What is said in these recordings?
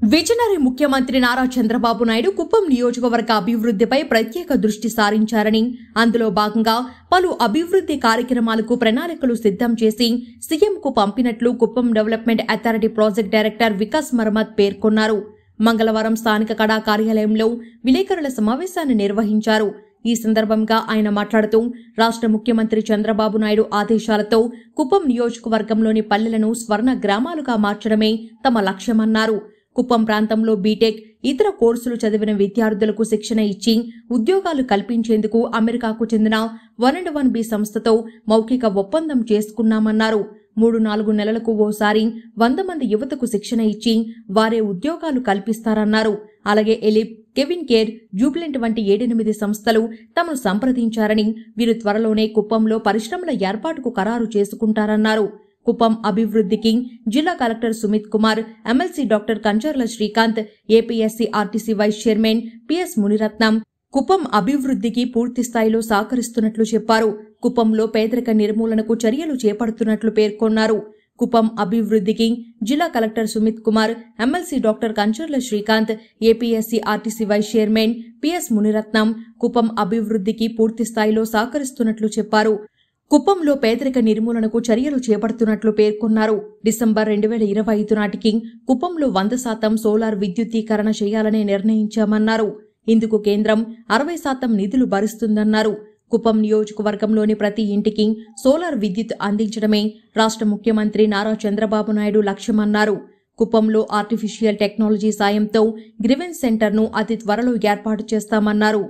Visionary ముఖ్యమంత్రి నారా చంద్రబాబు నాయుడు కుప్పం నియోజకవర్గ అభివృద్ధిపై ప్రత్యేక దృష్టి సారించారని అందులో భాగంగా పలు అభివృద్ధి కార్యక్రమాలకు ప్రణాళికలు సిద్ధం చేసి సీఎంకు పంపినట్లు Kuppam development authority project director Vikas Marmat పేర్కొన్నారు మంగళవారం స్థానిక కళా కార్యాలయంలో విలేకరుల సమావేశాన్ని నిర్వహించారు ఈ సందర్భంగా ఆయన మాట్లాడుతూ రాష్ట్ర ముఖ్యమంత్రి చంద్రబాబు నాయుడు ఆదేశాలతో కుప్పం నియోజకవర్గంలోని పల్లెలను స్వర్ణ గ్రామాలుగా మార్చడమే తమ లక్ష్యమన్నారు కుప్పం ప్రాంతంలో బీటెక్ ఇతర కోర్సులు చదివిన విద్యార్థులకు శిక్షణ ఇచ్చి ఉద్యోగాలు కల్పించేందుకు అమెరికాకు చెందిన వన్ అండ్ వన్ బి సంస్థతో మౌఖిక ఒప్పందం చేసుకున్నామన్నారు మూడు నాలుగు నెలలకు ఓసారి వంద మంది యువతకు శిక్షణ ఇచ్చి వారే ఉద్యోగాలు కల్పిస్తారన్నారు అలాగే ఎలిప్ కెవిన్ కేర్ జూబ్లెంట్ వంటి ఏడెనిమిది సంస్థలు తమను సంప్రదించారని వీరు త్వరలోనే కుప్పంలో పరిశ్రమల ఏర్పాటుకు ఖరారు చేసుకుంటారన్నారు కుప్పం అభివృద్ధికి జిల్లా collector Sumit Kumar MLC doctor Kancharla Srikanth APSC RTC vice chairman PS Muniratnam Kuppam అభివృద్ధికి పూర్తి స్థాయిలో సహకరిస్తున్నట్లు చెప్పారు కుప్పంలో పేదరిక నిర్మూలనకు చర్యలు చేపడుతున్నట్లు పేర్కొన్నారు కుప్పం అభివృద్ధికి జిల్లా collector Sumit Kumar MLC doctor Kancharla Srikanth APSC RTC vice chairman PS Muniratnam Kuppam అభివృద్ధికి పూర్తి స్థాయిలో సహకరిస్తున్నట్లు చెప్పారు కుప్పంలో పేదరిక నిర్మూలనకు చర్యలు చేపడుతున్నట్లు పేర్కొన్నారు డిసెంబర్ రెండు వేల ఇరవై ఐదు నాటికి కుప్పంలో వంద శాతం సోలార్ విద్యుద్దీకరణ చేయాలని నిర్ణయించామన్నారు ఇందుకు కేంద్రం అరవై శాతం నిధులు భరిస్తుందన్నారు కుప్పం నియోజకవర్గంలోని ప్రతి ఇంటికి సోలార్ విద్యుత్ అందించడమే రాష్ట్ర ముఖ్యమంత్రి నారా చంద్రబాబు నాయుడు లక్ష్యమన్నారు కుప్పంలో ఆర్టిఫిషియల్ టెక్నాలజీ సాయంతో గ్రివెన్స్ సెంటర్ను అతి త్వరలో ఏర్పాటు చేస్తామన్నారు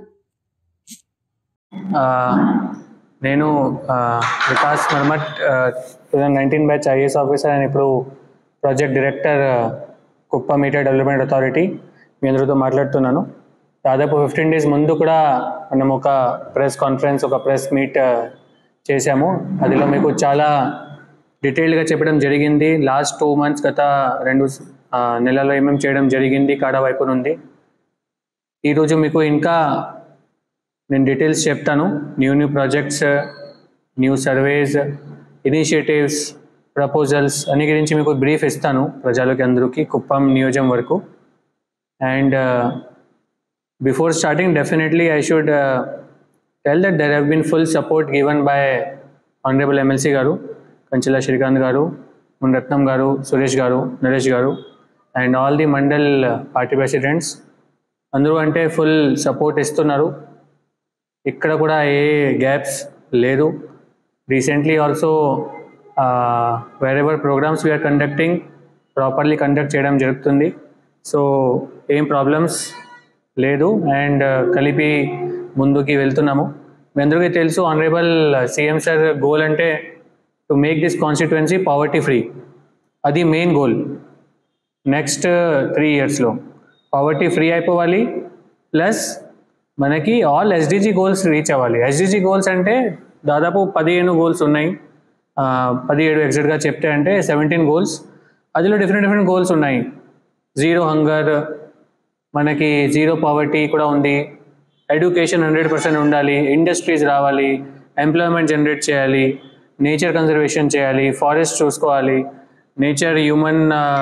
ఆ, నేను ఆ, Vikas Marmat two thousand nineteen batch IAS officer and ఇప్పుడు project director Kuppam media development authority మీ అందరితో మాట్లాడుతున్నాను దాదాపు ఫిఫ్టీన్ డేస్ ముందు కూడా మనం ఒక ప్రెస్ కాన్ఫరెన్స్ ఒక ప్రెస్ మీట్ చేశాము అదిలో మీకు చాలా డీటెయిల్డ్గా చెప్పడం జరిగింది లాస్ట్ టూ మంత్స్ గత రెండు ఆ, నెలల్లో ఏమేమి చేయడం జరిగింది కాడ వైపు నుండి ఈరోజు మీకు ఇంకా నేను డీటెయిల్స్ చెప్తాను new new projects new surveys initiatives proposals అన్ని గురించి మీకు బ్రీఫ్ ఇస్తాను ప్రజలకి అందరికీ కుప్పం నియోజం వరకు and before starting definitely I should tell that there have been full support given by honourable MLC గారు కంచెల శ్రీకాంత్ గారు మునరత్నం గారు సురేష్ గారు నరేష్ గారు and all the mandal party presidents అందరూ అంటే ఫుల్ సపోర్ట్ ఇస్తున్నారు ఇక్కడ కూడా ఏ గ్యాప్స్ లేదు recently also wherever programmes we're conducting properly conduct చేయడం జరుగుతుంది సో ఏం ప్రాబ్లమ్స్ లేదు అండ్ కలిపి ముందుకి వెళ్తున్నాము మీ అందరికీ తెలుసు ఆనరబుల్ సీఎం సార్ గోల్ అంటే to make this constituency poverty free అది మెయిన్ గోల్ నెక్స్ట్ త్రీ ఇయర్స్లో పావర్టీ ఫ్రీ అయిపోవాలి ప్లస్ మనకి ఆల్ ఎస్డిజి గోల్స్ రీచ్ అవ్వాలి ఎస్డిజి గోల్స్ అంటే దాదాపు పదిహేను గోల్స్ ఉన్నాయి ఆ, పదిహేడు ఎగ్జాక్ట్గా చెప్తే అంటే సెవెంటీన్ గోల్స్ అదిలో డిఫరెంట్ డిఫరెంట్ గోల్స్ ఉన్నాయి జీరో హంగర్ మనకి జీరో పావర్టీ కూడా ఉంది ఎడ్యుకేషన్ హండ్రెడ్ పర్సెంట్ ఉండాలి ఇండస్ట్రీస్ రావాలి ఎంప్లాయ్మెంట్ జనరేట్ చేయాలి నేచర్ కన్జర్వేషన్ చేయాలి ఫారెస్ట్ చూసుకోవాలి నేచర్ హ్యూమన్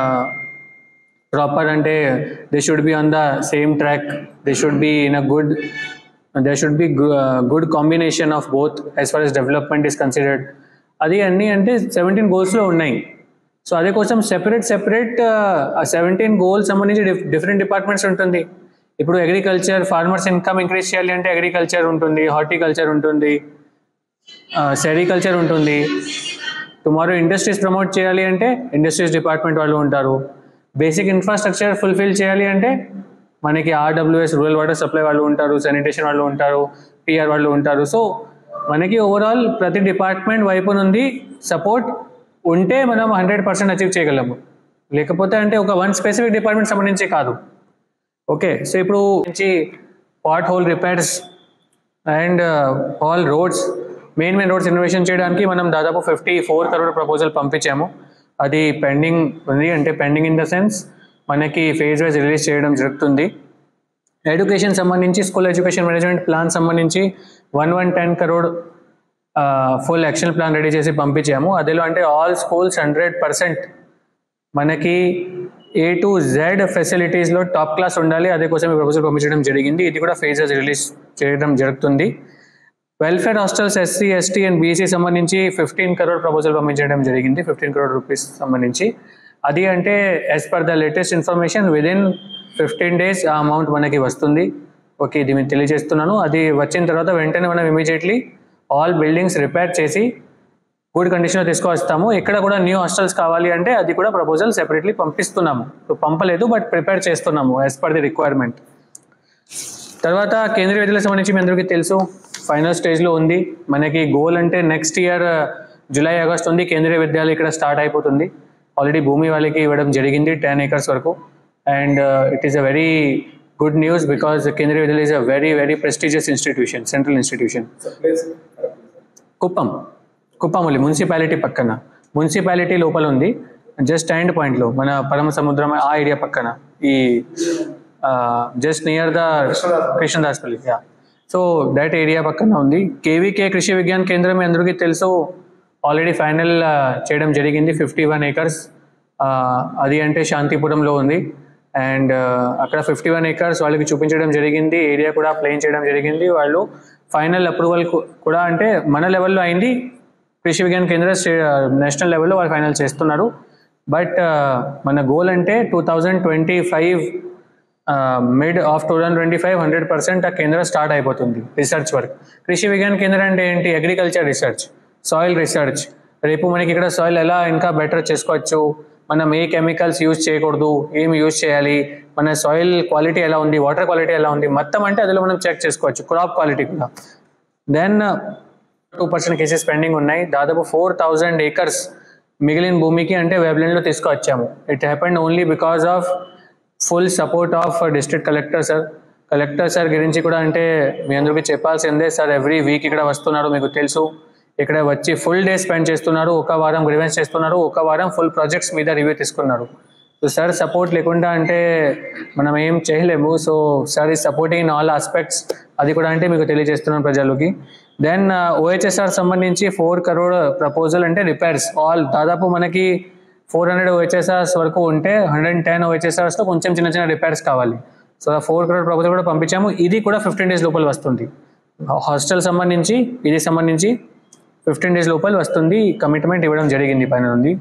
ప్రాపర్ అంటే they should be on the same track they should be in a good they should be good combination of both as far as development is considered అది అన్నీ అంటే seventeen గోల్స్లో ఉన్నాయి so అదే కోసం separate separate seventeen goals సంబంధించి different departments ఉంటుంది ఇప్పుడు అగ్రికల్చర్ ఫార్మర్స్ ఇన్కమ్ ఇంక్రీజ్ చేయాలి అంటే అగ్రికల్చర్ ఉంటుంది హార్టికల్చర్ ఉంటుంది సెరికల్చర్ ఉంటుంది టుమారో ఇండస్ట్రీస్ ప్రమోట్ చేయాలి అంటే ఇండస్ట్రీస్ డిపార్ట్మెంట్ వాళ్ళు ఉంటారు బేసిక్ ఇన్ఫ్రాస్ట్రక్చర్ ఫుల్ఫిల్ చేయాలి అంటే మనకి ఆర్డబ్ల్యూఎస్ రూరల్ వాటర్ సప్లై వాళ్ళు ఉంటారు శానిటేషన్ వాళ్ళు ఉంటారు పిఆర్ వాళ్ళు ఉంటారు సో మనకి ఓవరాల్ ప్రతి డిపార్ట్మెంట్ వైపు నుండి సపోర్ట్ ఉంటే మనం హండ్రెడ్ పర్సెంట్ అచీవ్ చేయగలము లేకపోతే అంటే ఒక వన్ స్పెసిఫిక్ డిపార్ట్మెంట్ సంబంధించి కాదు ఓకే సో ఇప్పుడు నుంచి pot hole repairs and all roads main main roads innovation చేయడానికి మనం దాదాపు ఫిఫ్టీ ఫోర్ కరోడ్ ప్రపోజల్ పంపించాము అది పెండింగ్ ఉంది అంటే పెండింగ్ ఇన్ ద సెన్స్ మనకి ఫేజ్ వైజ్ రిలీజ్ చేయడం జరుగుతుంది ఎడ్యుకేషన్ సంబంధించి స్కూల్ ఎడ్యుకేషన్ మేనేజ్మెంట్ ప్లాన్ సంబంధించి one one ten crore full action plan ready చేసి పంపించాము అదిలో అంటే ఆల్ స్కూల్స్ హండ్రెడ్ పర్సెంట్ మనకి ఏ టు జెడ్ ఫెసిలిటీస్లో టాప్ క్లాస్ ఉండాలి అదే కోసం ఈ ప్రపోజల్ పంపించడం జరిగింది ఇది కూడా ఫేజెస్ రిలీజ్ చేయడం జరుగుతుంది welfare hostels SC ST and BC సంబంధించి ఫిఫ్టీన్ కరోడ్ ప్రపోజల్ పంపించడం జరిగింది ఫిఫ్టీన్ కరోడ్ రూపీస్ సంబంధించి అది అంటే as per the latest information within fifteen days ఆ అమౌంట్ మనకి వస్తుంది ఓకే ఇది మీకు తెలియజేస్తున్నాను అది వచ్చిన తర్వాత వెంటనే మనం ఇమీడియట్లీ ఆల్ బిల్డింగ్స్ రిపేర్ చేసి గుడ్ కండిషన్లో తీసుకువస్తాము ఇక్కడ కూడా న్యూ హాస్టల్స్ కావాలి అంటే అది కూడా ప్రపోజల్ సెపరేట్లీ పంపిస్తున్నాము ఇప్పుడు పంపలేదు బట్ ప్రిపేర్ చేస్తున్నాము యాజ్ పర్ ది రిక్వైర్మెంట్ తర్వాత కేంద్రీయ విద్యాలయ సంబంధించి మీ అందరికీ తెలుసు ఫైనల్ స్టేజ్లో ఉంది మనకి గోల్ అంటే నెక్స్ట్ ఇయర్ జూలై ఆగస్ట్ ఉంది కేంద్రీయ విద్యాలయం ఇక్కడ స్టార్ట్ అయిపోతుంది ఆల్రెడీ భూమి వాళ్ళకి ఇవ్వడం జరిగింది టెన్ ఏకర్స్ వరకు and it is a very good news because Kendriya Vidyalaya is a very very prestigious institution central institution Kuppam కుప్పంలి మున్సిపాలిటీ పక్కన మున్సిపాలిటీ లోపల ఉంది జస్ట్ ఎండ్ పాయింట్లో మన పరమ సముద్రం ఆ ఏరియా పక్కన ఈ just near the Krishnadaspalli yeah so that area పక్కన ఉంది కేవీకే కృషి విజ్ఞాన్ కేంద్రం మీ అందరికీ తెలుసు ఆల్రెడీ ఫైనల్ చేయడం జరిగింది ఫిఫ్టీ వన్ ఏకర్స్ అది అంటే శాంతిపురంలో ఉంది అండ్ అక్కడ ఫిఫ్టీ వన్ ఏకర్స్ వాళ్ళకి చూపించడం జరిగింది ఏరియా కూడా ప్లేన్ చేయడం జరిగింది వాళ్ళు ఫైనల్ అప్రూవల్ కూడా అంటే మన లెవెల్లో అయింది కృషి విజ్ఞాన కేంద్ర స్టే నేషనల్ లెవెల్లో వాళ్ళు ఫైనల్ చేస్తున్నారు బట్ మన గోల్ అంటే two thousand twenty five mid of two thousand twenty five hundred percent ఆ కేంద్రం స్టార్ట్ అయిపోతుంది రీసెర్చ్ వర్క్ కృషి విజ్ఞాన కేంద్రం అంటే ఏంటి అగ్రికల్చర్ రీసెర్చ్ సాయిల్ రీసెర్చ్ రేపు మనకి ఇక్కడ సాయిల్ ఎలా ఇంకా బెటర్ చేసుకోవచ్చు మనం ఏ కెమికల్స్ యూజ్ చేయకూడదు ఏం యూజ్ చేయాలి మన సాయిల్ క్వాలిటీ ఎలా ఉంది వాటర్ క్వాలిటీ ఎలా ఉంది మొత్తం అంటే అందులో మనం చెక్ చేసుకోవచ్చు క్రాప్ క్వాలిటీ కూడా then two percent cases pending ఉన్నాయి దాదాపు ఫోర్ థౌజండ్ ఏకర్స్ మిగిలిన భూమికి అంటే వెబ్లైన్లో తీసుకువచ్చాము it happened only because of full support of district collector sir collector sir గురించి కూడా అంటే మీ అందరికీ చెప్పాల్సిందే సార్ ఎవ్రీ వీక్ ఇక్కడ వస్తున్నారు మీకు తెలుసు ఇక్కడ వచ్చి ఫుల్ డే స్పెండ్ చేస్తున్నారు ఒక వారం గ్రివెన్స్ చేస్తున్నారు ఒక వారం ఫుల్ ప్రాజెక్ట్స్ మీద రివ్యూ తీసుకున్నారు సో సార్ సపోర్ట్ లేకుండా అంటే మనం ఏం చేయలేము సో సార్ ఈ సపోర్టింగ్ ఇన్ ఆల్ ఆస్పెక్ట్స్ అది కూడా అంటే మీకు తెలియజేస్తున్నాను ప్రజలకి దెన్ ఓహెచ్ఎస్ఆర్ సంబంధించి ఫోర్ కరోడ్ ప్రపోజల్ అంటే రిపేర్స్ ఆల్ దాదాపు మనకి ఫోర్ హండ్రెడ్ ఓహెచ్ఎస్ఆర్స్ వరకు ఉంటే హండ్రెడ్ అండ్ టెన్ ఓహెచ్ఎస్ఆర్స్లో కొంచెం చిన్న చిన్న రిపేర్స్ కావాలి సో ఆ ఫోర్ కరోడ్ ప్రపోజల్ కూడా పంపించాము ఇది కూడా ఫిఫ్టీన్ డేస్ లోపల వస్తుంది హాస్టల్ సంబంధించి ఇది సంబంధించి ఫిఫ్టీన్ డేస్ లోపల వస్తుంది కమిట్మెంట్ ఇవ్వడం జరిగింది పైన ఉంది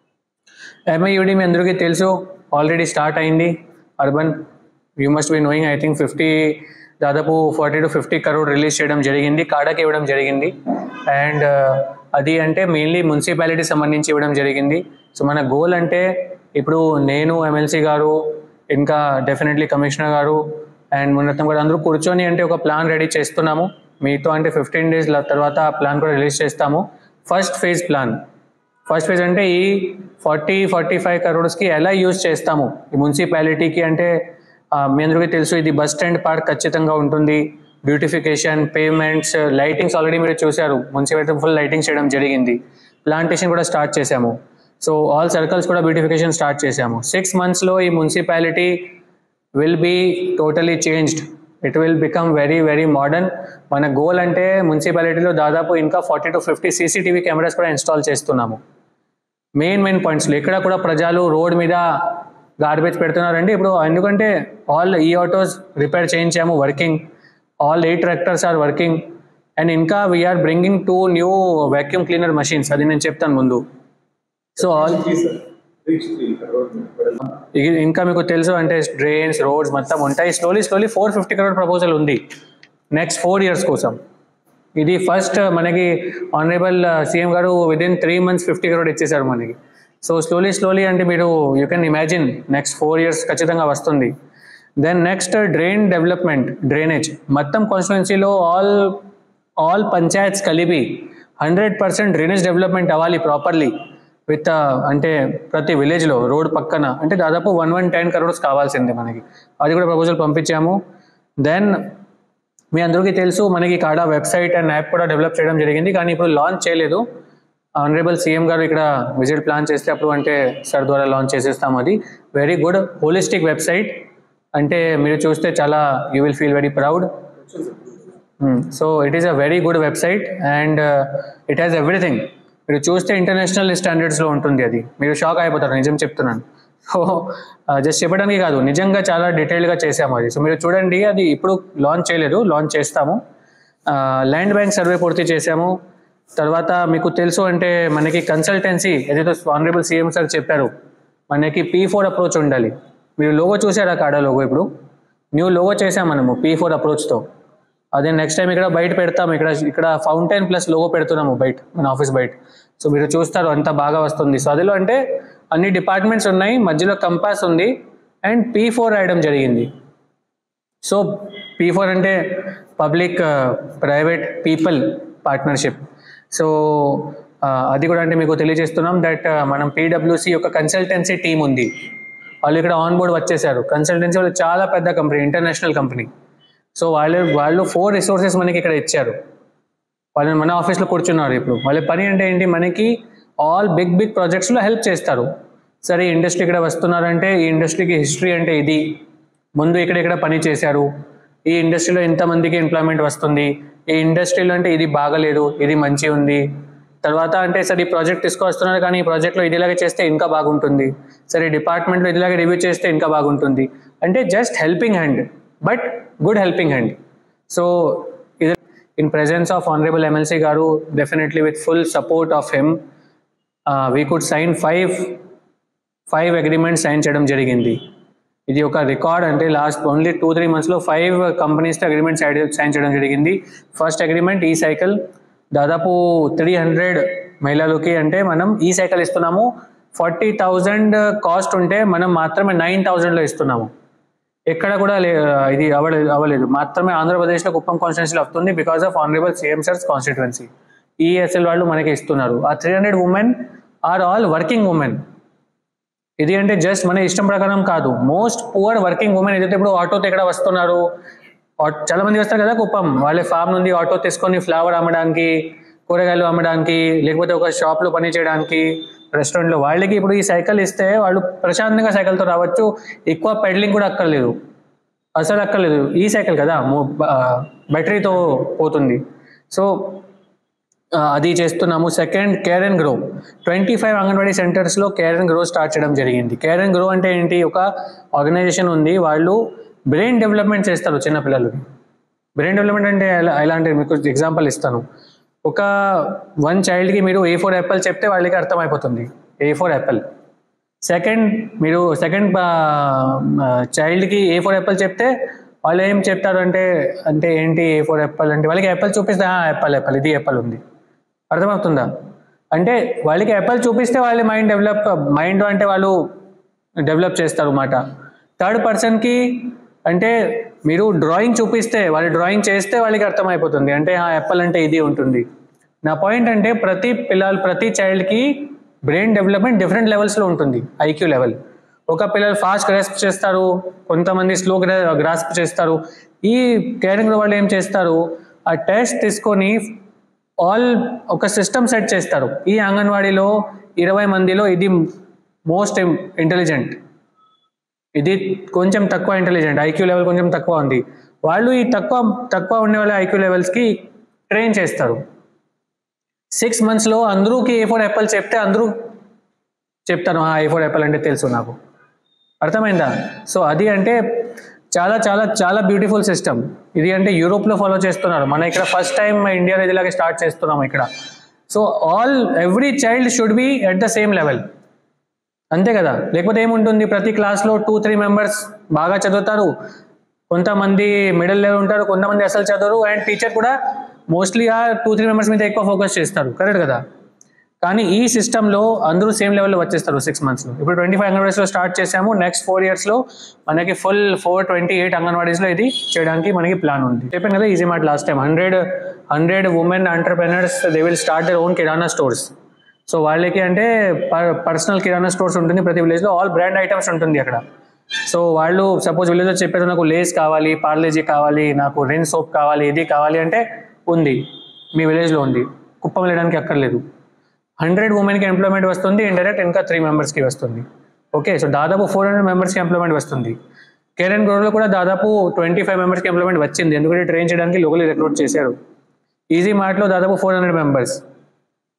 ఎంఐయుడి మీ అందరికీ తెలుసు ఆల్రెడీ స్టార్ట్ అయింది urban you must be knowing I think fifty దాదాపు forty to fifty crore release చేయడం జరిగింది కాడాకి ఇవ్వడం జరిగింది అండ్ అది అంటే మెయిన్లీ మున్సిపాలిటీ సంబంధించి ఇవ్వడం జరిగింది సో మన గోల్ అంటే ఇప్పుడు నేను ఎమ్మెల్సీ గారు ఇంకా డెఫినెట్లీ కమిషనర్ గారు అండ్ మున్నతం గారు అందరూ కూర్చొని అంటే ఒక ప్లాన్ రెడీ చేస్తున్నాము మీతో అంటే ఫిఫ్టీన్ డేస్ తర్వాత ఆ ప్లాన్ కూడా రిలీజ్ చేస్తాము first phase plan first phase అంటే ఈ ఫార్టీ ఫార్టీ ఫైవ్ కరోడ్స్కి ఎలా యూజ్ చేస్తాము ఈ మున్సిపాలిటీకి అంటే ఆ, మీ అందరికీ తెలుసు ఇది బస్ స్టాండ్ పార్క్ ఖచ్చితంగా ఉంటుంది బ్యూటిఫికేషన్ పేమెంట్స్ లైటింగ్స్ ఆల్రెడీ మీరు చూశారు మున్సిపాలిటీ ఫుల్ లైటింగ్ చేయడం జరిగింది ప్లాంటేషన్ కూడా స్టార్ట్ చేశాము సో ఆల్ సర్కిల్స్ కూడా బ్యూటిఫికేషన్ స్టార్ట్ చేశాము సిక్స్ మంత్స్లో ఈ municipality will be totally changed it will become very very modern మన గోల్ అంటే మున్సిపాలిటీలో దాదాపు ఇంకా forty to fifty CCTV cameras కూడా ఇన్స్టాల్ చేస్తున్నాము మెయిన్ మెయిన్ పాయింట్స్లో ఇక్కడ కూడా ప్రజలు రోడ్ మీద గార్బేజ్ పెడుతున్నారండి ఇప్పుడు ఎందుకంటే ఆల్ ఈ ఆటోస్ రిపేర్ చేయించాము working all eight tractors are working and ఇంకా we're bringing two new vacuum cleaner machines అది నేను చెప్తాను ముందు సో ఆల్ ఇక- ఇంకా మీకు తెలుసు అంటే డ్రైన్స్ రోడ్స్ మొత్తం ఉంటాయి slowly slowly four fifty crore proposal ఉంది నెక్స్ట్ ఫోర్ ఇయర్స్ కోసం ఇది ఫస్ట్ మనకి ఆనరబుల్ సీఎం గారు within three months fifty crore ఇచ్చేసారు మనకి సో స్లోలీ స్లోలీ అంటే మీరు you can imagine next four years ఖచ్చితంగా వస్తుంది then next drain development drainage మొత్తం కాన్స్టిట్యున్సీలో ఆల్ ఆల్ పంచాయత్స్ కలిపి హండ్రెడ్ పర్సెంట్ డ్రైనేజ్ డెవలప్మెంట్ అవ్వాలి ప్రాపర్లీ విత్ అంటే ప్రతి విలేజ్లో రోడ్ పక్కన అంటే దాదాపు వన్ వన్ టెన్ కరోడ్స్ కావాల్సిందే మనకి అది కూడా ప్రపోజల్ పంపించాము దెన్ మీ అందరికీ తెలుసు మనకి కాడా వెబ్సైట్ అండ్ యాప్ కూడా డెవలప్ చేయడం జరిగింది కానీ ఇప్పుడు లాంచ్ చేయలేదు ఆనరబుల్ సీఎం గారు ఇక్కడ విజిట్ ప్లాన్ చేస్తే అప్పుడు అంటే సార్ ద్వారా లాంచ్ చేసేస్తాం అది వెరీ గుడ్ హోలిస్టిక్ వెబ్సైట్ అంటే మీరు చూస్తే చాలా you will feel very proud so it is a very good website and it has everything మీరు చూస్తే ఇంటర్నేషనల్ స్టాండర్డ్స్లో ఉంటుంది అది మీరు షాక్ అయిపోతారు నిజం చెప్తున్నాను సో జస్ట్ చెప్పడానికి కాదు నిజంగా చాలా డీటెయిల్గా చేసాము అది సో మీరు చూడండి అది ఇప్పుడు లాంచ్ చేయలేదు లాంచ్ చేస్తాము ల్యాండ్ బ్యాంక్ సర్వే పూర్తి చేసాము తర్వాత మీకు తెలుసు అంటే మనకి కన్సల్టెన్సీ ఏదైతే ఆనరబుల్ సీఎం సార్ చెప్పారు మనకి పీ ఫోర్ అప్రోచ్ ఉండాలి మీరు లోగో చూసారా కాడా లోగో ఇప్పుడు న్యూ లోగో చేసాం మనము పీ ఫోర్ అప్రోచ్తో అదే నెక్స్ట్ టైం ఇక్కడ బయట పెడతాము ఇక్కడ ఇక్కడ ఫౌంటైన్ ప్లస్ లోగో పెడుతున్నాము బయట మన ఆఫీస్ బయట సో మీరు చూస్తారు అంత బాగా వస్తుంది సో అదిలో అంటే అన్ని డిపార్ట్మెంట్స్ ఉన్నాయి మధ్యలో కంపాస్ ఉంది అండ్ పీ ఫోర్ రాయడం జరిగింది సో పీ ఫోర్ అంటే public private people partnership so అది కూడా అంటే మీకు తెలియజేస్తున్నాం దట్ మనం పీడబ్ల్యూసి యొక్క కన్సల్టెన్సీ టీం ఉంది వాళ్ళు ఇక్కడ ఆన్ బోర్డ్ వచ్చేసారు కన్సల్టెన్సీ వాళ్ళు చాలా పెద్ద కంపెనీ ఇంటర్నేషనల్ కంపెనీ సో వాళ్ళు వాళ్ళు ఫోర్ రిసోర్సెస్ మనకి ఇక్కడ ఇచ్చారు వాళ్ళని మన ఆఫీస్లో కూర్చున్నారు ఇప్పుడు వాళ్ళ పని అంటే ఏంటి మనకి ఆల్ బిగ్ బిగ్ ప్రాజెక్ట్స్లో హెల్ప్ చేస్తారు సరే ఇండస్ట్రీ ఇక్కడ వస్తున్నారంటే ఈ ఇండస్ట్రీకి హిస్టరీ అంటే ఇది ముందు ఇక్కడ ఇక్కడ పని చేశారు ఈ ఇండస్ట్రీలో ఎంతమందికి ఎంప్లాయ్మెంట్ వస్తుంది ఈ ఇండస్ట్రీలో అంటే ఇది బాగలేదు ఇది మంచి ఉంది తర్వాత అంటే సరే ఈ ప్రాజెక్ట్ తీసుకొస్తున్నారు కానీ ఈ ప్రాజెక్ట్లో ఇదిలాగే చేస్తే ఇంకా బాగుంటుంది సరే డిపార్ట్మెంట్లో ఇదిలాగే రివ్యూ చేస్తే ఇంకా బాగుంటుంది అంటే just helping hand but good helping hand so ఇది in presence of honourable MLC గారు definitely with full support of him we could sign five five agreement sign చేయడం జరిగింది ఇది ఒక రికార్డ్ అంటే లాస్ట్ ఓన్లీ టూ త్రీ మంత్స్లో five కంపెనీస్తో agreement sign చేయడం జరిగింది ఫస్ట్ అగ్రిమెంట్ ఈ సైకిల్ దాదాపు త్రీ హండ్రెడ్ మహిళలకి అంటే మనం ఈ సైకిల్ ఇస్తున్నాము ఫార్టీ థౌజండ్ కాస్ట్ ఉంటే మనం మాత్రమే నైన్ థౌజండ్లో ఇస్తున్నాము ఎక్కడ కూడా లే ఇది అవ్వలేదు అవ్వలేదు మాత్రమే ఆంధ్రప్రదేశ్లో కుప్పం కాన్స్టిట్యున్సీలో వస్తుంది because of honourable CM sir's constituency ESL వాళ్ళు మనకి ఇస్తున్నారు ఆ three hundred women are all working women ఇది అంటే జస్ట్ మన ఇష్టం ప్రకారం కాదు మోస్ట్ పువర్ వర్కింగ్ ఉమెన్ ఏదైతే ఇప్పుడు ఆటోతో ఎక్కడ వస్తున్నారు ఆట్- చాలా మంది వస్తారు కదా కుప్పం వాళ్ళ ఫామ్ నుండి ఆటో తీసుకొని ఫ్లవర్ అమ్మడానికి కూరగాయలు అమ్మడానికి లేకపోతే ఒక షాప్లో పని చేయడానికి రెస్టారెంట్లో వాళ్ళకి ఇప్పుడు ఈ సైకిల్ ఇస్తే వాళ్ళు ప్రశాంతంగా సైకిల్తో రావచ్చు ఎక్కువ పెడలింగ్ కూడా అక్కర్లేదు అసలు అక్కర్లేదు ఈ సైకిల్ కదా మో- ఆ, బ్యాటరీతో పోతుంది సో ఆ, అది చేస్తున్నాము second care and grow twenty five anganwadi సెంటర్స్లో కేర్ అండ్ గ్రో స్టార్ట్ చేయడం జరిగింది కేర్ అండ్ గ్రో అంటే ఏంటి ఒక ఆర్గనైజేషన్ ఉంది వాళ్ళు బ్రెయిన్ డెవలప్మెంట్ చేస్తారు చిన్నపిల్లలకి బ్రెయిన్ డెవలప్మెంట్ అంటే ఎలా ఎలా అంటే మీకు ఎగ్జాంపుల్ ఇస్తాను ఒక వన్ చైల్డ్కి మీరు ఏ ఫోర్ యాపిల్ చెప్తే వాళ్ళకి అర్థమైపోతుంది ఏ ఫోర్ యాపిల్ సెకండ్ మీరు సెకండ్ చైల్డ్కి ఏ ఫోర్ యాపిల్ చెప్తే వాళ్ళు ఏం చెప్తారు అంటే అంటే ఏంటి ఏ ఫోర్ యాపిల్ అంటే వాళ్ళకి యాపిల్ చూపిస్తే యాపిల్ యాపిల్ ఇది యాపిల్ ఉంది అర్థమవుతుందా అంటే వాళ్ళకి యాపిల్ చూపిస్తే వాళ్ళ మైండ్ డెవలప్ మైండ్ అంటే వాళ్ళు డెవలప్ చేస్తారు అన్నమాట థర్డ్ పర్సన్కి అంటే మీరు డ్రాయింగ్ చూపిస్తే వాళ్ళు డ్రాయింగ్ చేస్తే వాళ్ళకి అర్థమైపోతుంది అంటే ఆ యాపిల్ అంటే ఇది ఉంటుంది నా పాయింట్ అంటే ప్రతి పిల్లలు ప్రతి చైల్డ్కి బ్రెయిన్ డెవలప్మెంట్ డిఫరెంట్ లెవెల్స్లో ఉంటుంది ఐక్యూ లెవెల్ ఒక పిల్లలు ఫాస్ట్ గ్రాస్ప్ చేస్తారు కొంతమంది స్లో గ్రాస్ప్ చేస్తారు ఈ కేరింగ్ వాళ్ళు ఏం చేస్తారు ఆ టెస్ట్ తీసుకొని ఆల్ ఒక సిస్టమ్ సెట్ చేస్తారు ఈ అంగన్వాడీలో ఇరవై మందిలో ఇది మోస్ట్ ఇంటెలిజెంట్ ఇది కొంచెం తక్కువ ఇంటెలిజెంట్ ఐక్యూ లెవెల్ కొంచెం తక్కువ ఉంది వాళ్ళు ఈ తక్కువ తక్కువ ఉండే వాళ్ళ ఐక్యూ లెవెల్స్కి ట్రైన్ చేస్తారు సిక్స్ మంత్స్లో అందరూకి ఏ ఫోర్ యాపిల్ చెప్తే అందరూ చెప్తాను ఆ ఏ ఫోర్ యాపిల్ అంటే తెలుసు నాకు అర్థమైందా సో అది అంటే చాలా చాలా చాలా బ్యూటిఫుల్ సిస్టమ్ ఇది అంటే యూరోప్లో ఫాలో చేస్తున్నారు మన ఇక్కడ ఫస్ట్ టైం ఇండియాలో ఇదిలాగే స్టార్ట్ చేస్తున్నాం ఇక్కడ so all every child should be at the same level అంతే కదా లేకపోతే ఏముంటుంది ప్రతి క్లాస్లో టూ త్రీ మెంబర్స్ బాగా చదువుతారు కొంతమంది మిడిల్ లెవెల్ ఉంటారు కొంతమంది అసలు చదవరు అండ్ టీచర్ కూడా మోస్ట్లీ ఆ టూ త్రీ మెంబర్స్ మీద ఎక్కువ ఫోకస్ చేస్తారు కరెక్ట్ కదా కానీ ఈ సిస్టంలో అందరూ సేమ్ లెవెల్లో వచ్చేస్తారు సిక్స్ మంత్స్లో ఇప్పుడు ట్వంటీ ఫైవ్ అంగన్వాడీస్లో స్టార్ట్ చేసాము నెక్స్ట్ ఫోర్ ఇయర్స్లో మనకి ఫుల్ ఫోర్ ట్వంటీ ఎయిట్ అంగన్వాడీస్లో ఇది చేయడానికి మనకి ప్లాన్ ఉంది చెప్పాను కదా ఈజీ మాట last time hundred hundred women entrepreneurs they will start their own kirana stores so వాళ్ళకి అంటే పర్సనల్ కిరాణా స్టోర్స్ ఉంటుంది ప్రతి విలేజ్లో ఆల్ బ్రాండ్ ఐటమ్స్ ఉంటుంది అక్కడ సో వాళ్ళు సపోజ్ విలేజ్లో చెప్పారు నాకు లేస్ కావాలి పార్లేజీ కావాలి నాకు రెన్ సోప్ కావాలి ఇది కావాలి అంటే ఉంది మీ విలేజ్లో ఉంది కుప్పం లేడానికి అక్కర్లేదు హండ్రెడ్ ఉమెన్కి ఎంప్లాయ్మెంట్ వస్తుంది ఇండైరెక్ట్ ఇంకా త్రీ మెంబర్స్కి వస్తుంది ఓకే సో దాదాపు ఫోర్ హండ్రెడ్ మెంబర్స్కి ఎంప్లాయ్మెంట్ వస్తుంది కేర్ అండ్ గ్రోలో కూడా దాదాపు ట్వంటీ ఫైవ్ మెంబర్స్కి ఎంప్లాయ్మెంట్ వచ్చింది ఎందుకంటే ట్రైన్ చేయడానికి లోకల్ రిక్రూట్ చేశారు ఈజీ మార్ట్లో దాదాపు four hundred members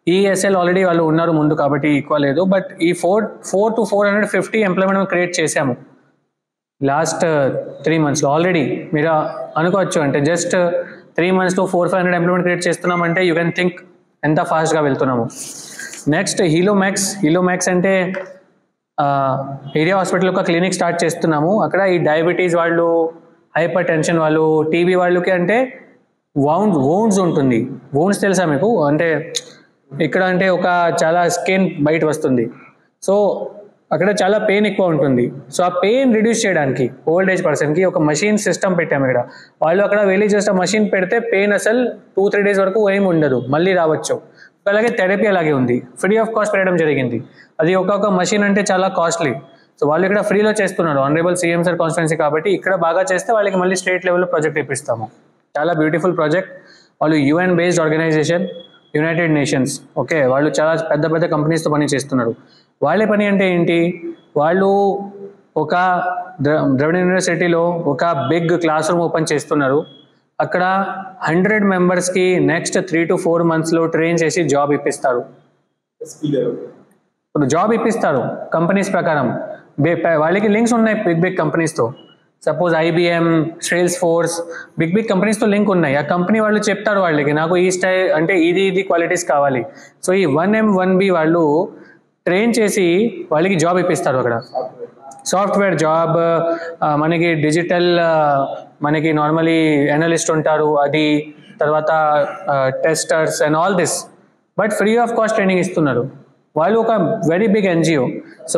ESL already వాళ్ళు ఉన్నారు ముందు కాబట్టి ఈక్వల్ లేదు బట్ ఈ four four to four hundred fifty employment create చేశాము లాస్ట్ త్రీ మంత్స్లో ఆల్రెడీ మీరు అనుకోవచ్చు అంటే జస్ట్ త్రీ మంత్స్లో four five hundred employment create చేస్తున్నామంటే యూ కెన్ థింక్ ఎంత ఫాస్ట్గా వెళ్తున్నాము నెక్స్ట్ హీలో మ్యాక్స్ హీలో మ్యాక్స్ అంటే ఏరియా హాస్పిటల్ ఒక క్లినిక్ స్టార్ట్ చేస్తున్నాము అక్కడ ఈ డయాబెటీస్ వాళ్ళు హైపర్ టెన్షన్ వాళ్ళు టీబీ వాళ్ళకి అంటే వౌండ్ వౌండ్స్ ఉంటుంది వౌండ్స్ తెలుసా మీకు అంటే ఇక్కడ అంటే ఒక చాలా స్కిన్ బయట వస్తుంది సో అక్కడ చాలా పెయిన్ ఎక్కువ ఉంటుంది సో ఆ పెయిన్ రిడ్యూస్ చేయడానికి ఓల్డ్ ఏజ్ పర్సన్కి ఒక మషిన్ సిస్టమ్ పెట్టాము ఇక్కడ వాళ్ళు అక్కడ వెళ్ళి జస్ట్ ఆ మషిన్ పెడితే పెయిన్ అసలు టూ త్రీ డేస్ వరకు ఏం ఉండదు మళ్ళీ రావచ్చు అలాగే థెరపీ అలాగే ఉంది ఫ్రీ ఆఫ్ కాస్ట్ పెట్టడం జరిగింది అది ఒక్కొక్క మషిన్ అంటే చాలా కాస్ట్లీ సో వాళ్ళు ఇక్కడ ఫ్రీలో చేస్తున్నారు ఆనరబుల్ సీఎం సార్ కాన్స్టిట్యున్సీ కాబట్టి ఇక్కడ బాగా చేస్తే వాళ్ళకి మళ్ళీ స్టేట్ లెవెల్లో ప్రాజెక్ట్ ఇప్పిస్తాము చాలా బ్యూటిఫుల్ ప్రాజెక్ట్ వాళ్ళు UN based organisation United Nations okay వాళ్ళు చాలా పెద్ద పెద్ద కంపెనీస్తో పని చేస్తున్నారు వాళ్ళే పని అంటే ఏంటి వాళ్ళు ఒక ద్ర- ద్రవిడ యూనివర్సిటీలో ఒక బిగ్ క్లాస్ రూమ్ ఓపెన్ చేస్తున్నారు అక్కడ హండ్రెడ్ మెంబర్స్కి నెక్స్ట్ త్రీ టు ఫోర్ మంత్స్లో ట్రైన్ చేసి జాబ్ ఇప్పిస్తారు ఇప్పుడు జాబ్ ఇప్పిస్తారు కంపెనీస్ ప్రకారం బే- ప- వాళ్ళకి లింక్స్ ఉన్నాయి బిగ్ బిగ్ కంపెనీస్తో suppose IBM sales force big big కంపెనీస్తో లింక్ ఉన్నాయి ఆ కంపెనీ వాళ్ళు చెప్తారు వాళ్ళకి నాకు ఈ స్టై అంటే ఇది ఇది క్వాలిటీస్ కావాలి సో ఈ వన్ ఎం వన్ బి వాళ్ళు ట్రైన్ చేసి వాళ్ళకి జాబ్ ఇప్పిస్తారు అక్కడ సాఫ్ట్వేర్ జాబ్ మనకి డిజిటల్ మనకి నార్మలీ అనలిస్ట్ ఉంటారు అది తర్వాత testers and all this but free of cost training ఇస్తున్నారు వాళ్ళు ఒక very big NGO so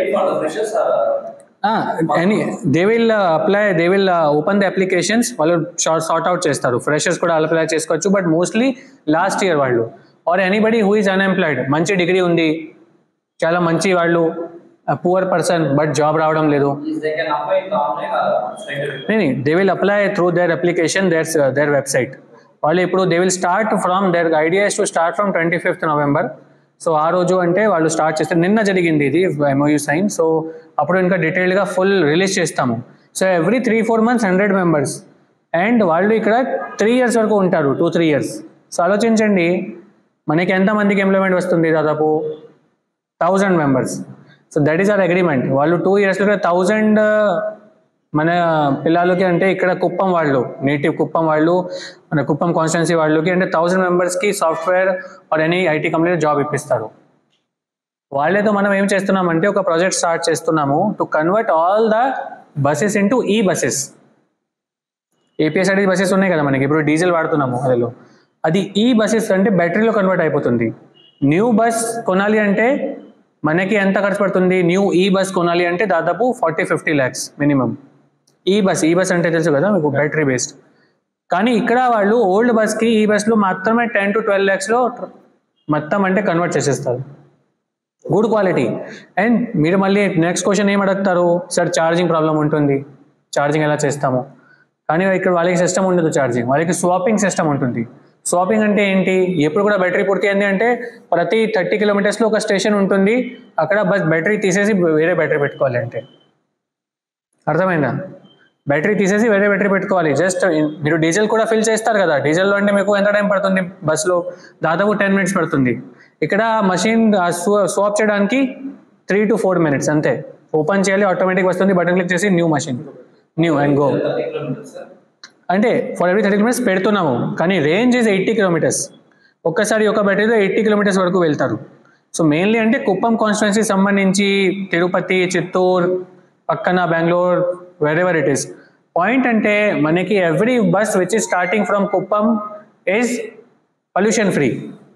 any they will apply they will open the applications వాళ్ళు షార్ట్ సార్ట్ అవుట్ చేస్తారు ఫ్రెషర్స్ కూడా అప్లై చేసుకోవచ్చు బట్ మోస్ట్లీ లాస్ట్ ఇయర్ వాళ్ళు are anybody who is unemployed మంచి degree ఉంది చాలా మంచి వాళ్ళు పువర్ పర్సన్ బట్ జాబ్ రావడం లేదు they can apply it online or straight away. They will apply through their application their their website వాళ్ళు ఇప్పుడు they will start from their idea to start from twenty fifth November so ఆ రోజు అంటే వాళ్ళు start చేస్తారు నిన్న జరిగింది ఇది ఎంఓయూ సైన్ సో అప్పుడు ఇంకా డీటెయిల్గా ఫుల్ రిలీజ్ చేస్తాము so every three four months hundred members and వాళ్ళు ఇక్కడ త్రీ ఇయర్స్ వరకు ఉంటారు టూ త్రీ ఇయర్స్ సో ఆలోచించండి మనకి ఎంతమందికి ఎంప్లాయ్మెంట్ వస్తుంది దాదాపు thousand members so that is our agreement వాళ్ళు టూ ఇయర్స్లో థౌజండ్ మన పిల్లలకి అంటే ఇక్కడ కుప్పం వాళ్ళు నేటివ్ కుప్పం వాళ్ళు మన కుప్పం కాన్స్టిట్యున్సీ వాళ్ళకి అంటే థౌజండ్ మెంబర్స్కి సాఫ్ట్వేర్ ఆర్ ఎనీ ఐటీ కంపెనీలో జాబ్ ఇప్పిస్తారు వాళ్ళతో మనం ఏం చేస్తున్నామంటే ఒక ప్రాజెక్ట్ స్టార్ట్ చేస్తున్నాము to convert all the buses into ఈ బసెస్ ఏపీఎస్ఆర్టీ బసెస్ ఉన్నాయి కదా మనకి ఇప్పుడు డీజిల్ వాడుతున్నాము అదిలో అది ఈ బసెస్ అంటే బ్యాటరీలో కన్వర్ట్ అయిపోతుంది న్యూ బస్ కొనాలి అంటే మనకి ఎంత ఖర్చు పడుతుంది న్యూ ఈ బస్ కొనాలి అంటే దాదాపు ఫార్టీ ఫిఫ్టీ ల్యాక్స్ మినిమం ఈ బస్ ఈ బస్ అంటే తెలుసు కదా మీకు బ్యాటరీ బేస్డ్ కానీ ఇక్కడ వాళ్ళు ఓల్డ్ బస్కి ఈ బస్లో మాత్రమే టెన్ టు ట్వెల్వ్ ల్యాక్స్లో మొత్తం అంటే కన్వర్ట్ చేసేస్తారు గుడ్ క్వాలిటీ అండ్ మీరు మళ్ళీ నెక్స్ట్ క్వశ్చన్ ఏం అడుగుతారు సార్ ఛార్జింగ్ ప్రాబ్లం ఉంటుంది ఛార్జింగ్ ఎలా చేస్తాము కానీ ఇక్కడ వాళ్ళకి సిస్టమ్ ఉండదు ఛార్జింగ్ వాళ్ళకి స్వాపింగ్ సిస్టమ్ ఉంటుంది స్వాపింగ్ అంటే ఏంటి ఎప్పుడు కూడా బ్యాటరీ పూర్తి అయింది అంటే ప్రతి థర్టీ కిలోమీటర్స్లో ఒక స్టేషన్ ఉంటుంది అక్కడ బస్ బ్యాటరీ తీసేసి వేరే బ్యాటరీ పెట్టుకోవాలి అంటే అర్థమైందా బ్యాటరీ తీసేసి వేరే బ్యాటరీ పెట్టుకోవాలి జస్ట్ మీరు డీజిల్ కూడా ఫిల్ చేస్తారు కదా డీజిల్లో అంటే మీకు ఎంత టైం పడుతుంది బస్సులో దాదాపు టెన్ మినిట్స్ పడుతుంది ఇక్కడ మషిన్ స్వాప్ చేయడానికి త్రీ టు ఫోర్ మినిట్స్ అంతే ఓపెన్ చేయాలి ఆటోమేటిక్ వస్తుంది బటన్ క్లిక్ చేసి new machine new and go Thirty kilometers, sir. అంటే ఫర్ ఎవ్రీ థర్టీ కిలోమీటర్స్ పెడుతున్నాము కానీ రేంజ్ ఈజ్ ఎయిటీ కిలోమీటర్స్ ఒక్కసారి ఒక బ్యాటరీలో ఎయిటీ కిలోమీటర్స్ వరకు వెళ్తారు సో మెయిన్లీ అంటే కుప్పం కాన్స్టిట్యున్సీ సంబంధించి తిరుపతి చిత్తూరు పక్కన Bengaluru wherever it is point అంటే మనకి every bus which is starting from Kuppam is pollution free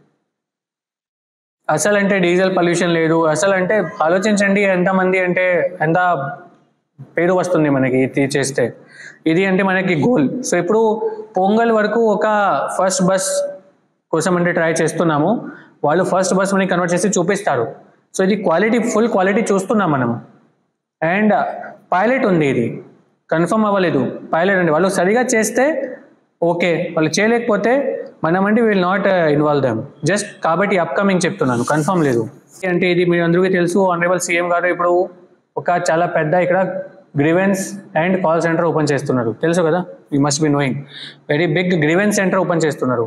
అసలు అంటే డీజిల్ పొల్యూషన్ లేదు అసలు అంటే ఆలోచించండి ఎంతమంది అంటే ఎంత పేరు వస్తుంది మనకి ఇది చేస్తే ఇది అంటే మనకి గోల్ సో ఇప్పుడు పొంగల్ వరకు ఒక ఫస్ట్ బస్ కోసం అంటే ట్రై చేస్తున్నాము వాళ్ళు ఫస్ట్ బస్ మనకి కన్వర్ట్ చేసి చూపిస్తారు సో ఇది క్వాలిటీ ఫుల్ క్వాలిటీ చూస్తున్నాం మనం అండ్ పైలట్ ఉంది ఇది కన్ఫర్మ్ అవ్వలేదు పైలట్ అండి వాళ్ళు సరిగా చేస్తే ఓకే వాళ్ళు చేయలేకపోతే మనం అంటే will not involve them just కాబట్టి అప్కమింగ్ చెప్తున్నాను కన్ఫర్మ్ లేదు అంటే ఇది మీ అందరికీ తెలుసు ఆనరబుల్ సీఎం గారు ఇప్పుడు ఒక చాలా పెద్ద ఇక్కడ grievance and call centre open చేస్తున్నారు తెలుసు కదా you must be knowing very big grievance centre open చేస్తున్నారు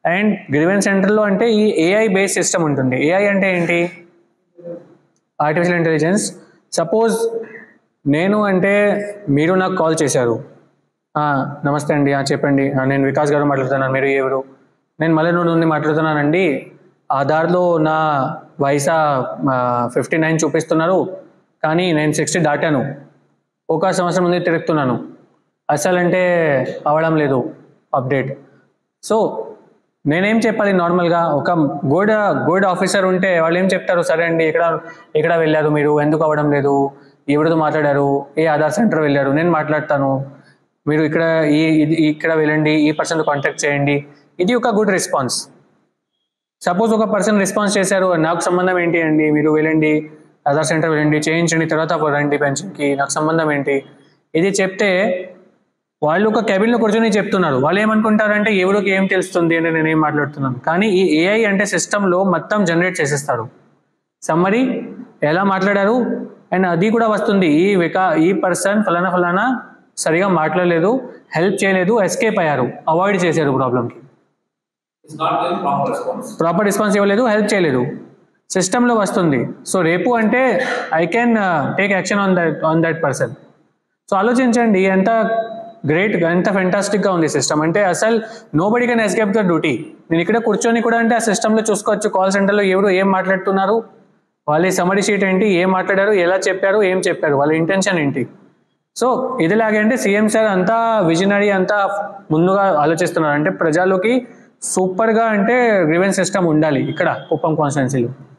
అండ్ గ్రీవెన్స్ సెంటర్లో అంటే ఈ ఏఐ బేస్డ్ సిస్టమ్ ఉంటుంది ఏఐ అంటే ఏంటి ఆర్టిఫిషియల్ ఇంటెలిజెన్స్ సపోజ్ నేను అంటే మీరు నాకు కాల్ చేశారు "ఆ, నమస్తే అండి ఆ, చెప్పండి ఆ, నేను వికాస్ గారు మాట్లాడుతున్నాను మీరు ఎవరు నేను మల్లెనూరు నుండి మాట్లాడుతున్నానండి ఆధార్లో నా వయసు ఫిఫ్టీ నైన్ చూపిస్తున్నారు కానీ నేను సిక్స్టీ దాటాను ఒక సంవత్సరం ముందు తిరుగుతున్నాను అసలు అంటే అవడం లేదు అప్డేట్ సో నేనేం చెప్పాలి నార్మల్గా ఒక గుడ్ గుడ్ ఆఫీసర్ ఉంటే వాళ్ళు ఏం చెప్తారు సరే అండి ఇక్కడ ఇక్కడ వెళ్ళారు మీరు ఎందుకు అవ్వడం లేదు ఎవరితో మాట్లాడారు ఏ ఆధార్ సెంటర్ వెళ్ళారు నేను మాట్లాడతాను మీరు ఇక్కడ ఈ ఇది- ఇక్కడ వెళ్ళండి ఈ పర్సన్ కాంటాక్ట్ చేయండి ఇది ఒక గుడ్ రెస్పాన్స్ సపోజ్ ఒక పర్సన్ రెస్పాన్స్ చేశారు నాకు సంబంధం ఏంటి అండి మీరు వెళ్ళండి ఆధార్ సెంటర్ వెళ్ళండి చేయించండి తర్వాత రండి పెన్షన్కి నాకు సంబంధం ఏంటి ఇది చెప్తే వాళ్ళు ఒక cabin లో కూర్చొని చెప్తున్నారు వాళ్ళు ఏమనుకుంటారంటే ఎవరికి ఏం తెలుస్తుంది అంటే నేను ఏం మాట్లాడుతున్నాను కానీ ఈ ఏఐ అంటే సిస్టంలో మొత్తం జనరేట్ చేసేస్తారు సమ్మరీ ఎలా మాట్లాడారు అండ్ అది కూడా వస్తుంది ఈ వికా ఈ పర్సన్ ఫలానా ఫలానా సరిగా మాట్లాడలేదు హెల్ప్ చేయలేదు ఎస్కేప్ అయ్యారు అవాయిడ్ చేశారు ప్రాబ్లమ్కి It's not giving proper response. Proper response ఇవ్వలేదు హెల్ప్ చేయలేదు సిస్టంలో వస్తుంది సో రేపు అంటే I can take action on that on that person so ఆలోచించండి ఎంత గ్రేట్ ఎంత ఫెంటాస్టిక్గా ఉంది సిస్టమ్ అంటే అసలు nobody can escape the duty నేను ఇక్కడ కూర్చొని కూడా అంటే ఆ సిస్టంలో చూసుకోవచ్చు కాల్ సెంటర్లో ఎవరు ఏం మాట్లాడుతున్నారు వాళ్ళ సమరీ షీట్ ఏంటి ఏం మాట్లాడారు ఎలా చెప్పారు ఏం చెప్పారు వాళ్ళ ఇంటెన్షన్ ఏంటి సో ఇదిలాగే అంటే సీఎం సార్ అంతా విజనరీ అంతా ముందుగా ఆలోచిస్తున్నారు అంటే ప్రజలకి సూపర్గా అంటే గ్రీవెన్స్ సిస్టమ్ ఉండాలి ఇక్కడ కుప్పం కాన్స్టిట్యున్సీలో